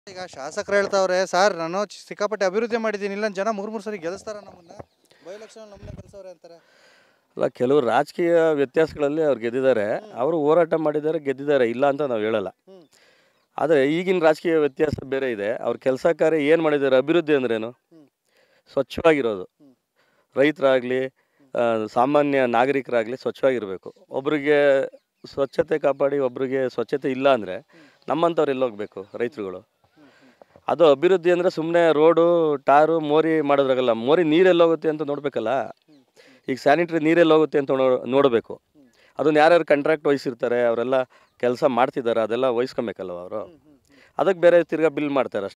ಈಗ ಶಾಸಕರು ಹೇಳ್ತಾವ್ರೆ ಸರ್ ನಾನು ಚಿ- ಸಿಕ್ಕಾಪಟ್ಟೆ ಅಭಿವೃದ್ಧಿ ಮಾಡಿದ್ದೀನಿ ಇಲ್ಲ ಜನ ಮೂರ್ ಮೂರು ಸರಿ ಗೆಲ್ಲಿಸ್ತಾರ ನಮ್ಮನ್ನ ಬೈ ಎಲೆಕ್ಷನ್ ನಮ್ಮನ್ನ ಗೆಲ್ಸವ್ರೆ ಅಂತಾರೆ ಅಲ್ಲ ಕೆಲವು ರಾಜಕೀಯ ವ್ಯತ್ಯಾಸಗಳಲ್ಲಿ ಅವ್ರು ಗೆದ್ದಿದ್ದಾರೆ ಅವರು ಹೋರಾಟ ಮಾಡಿದ್ದಾರೆ ಗೆದ್ದಿದ್ದಾರೆ ಇಲ್ಲ ಅಂತ ನಾವು ಹೇಳಲ್ಲ ಹ್ಮ್. ಆದರೆ ಈಗಿನ ರಾಜಕೀಯ ವ್ಯತ್ಯಾಸ ಬೇರೆ ಇದೆ ಅವ್ರ ಕೆಲಸ ಕಾರ್ಯ ಏನು ಮಾಡಿದ್ದಾರೆ ಅಭಿವೃದ್ಧಿ ಅಂದ್ರೇನು ಹ್ಮ್. ಸ್ವಚ್ಛವಾಗಿರೋದು ಹ್ಮ್. ರೈತರಾಗಲಿ ಸಾಮಾನ್ಯ ನಾಗರಿಕರಾಗಲಿ ಸ್ವಚ್ಛವಾಗಿರಬೇಕು ಒಬ್ರಿಗೆ ಸ್ವಚ್ಛತೆ ಕಾಪಾಡಿ ಒಬ್ರಿಗೆ ಸ್ವಚ್ಛತೆ ಇಲ್ಲ ಅಂದರೆ ನಮ್ಮಂಥವ್ರು ಎಲ್ಲಿ ಹೋಗ್ಬೇಕು ರೈತರುಗಳು ಅದು ಅಭಿವೃದ್ಧಿ ಅಂದರೆ ಸುಮ್ಮನೆ ರೋಡು ಟಾರು ಮೋರಿ ಮಾಡೋದ್ರಾಗಲ್ಲ ಮೋರಿ ನೀರೆಲ್ಲಿ ಹೋಗುತ್ತೆ ಅಂತ ನೋಡಬೇಕಲ್ಲ ಈಗ ಸ್ಯಾನಿಟ್ರಿ ನೀರೆಲ್ಲಿ ಹೋಗುತ್ತೆ ಅಂತ ನೋ ನೋಡಬೇಕು ಅದನ್ನ ಯಾರ್ಯಾರು ಕಾಂಟ್ರಾಕ್ಟ್ ವಹಿಸಿರ್ತಾರೆ ಅವರೆಲ್ಲ ಕೆಲಸ ಮಾಡ್ತಿದ್ದಾರೆ ಅದೆಲ್ಲ ವಹಿಸ್ಕೊಬೇಕಲ್ವ ಅವರು ಅದಕ್ಕೆ ಬೇರೆ ತಿರ್ಗಾ ಬಿಲ್ ಮಾಡ್ತಾರೆ ಅಷ್ಟೇ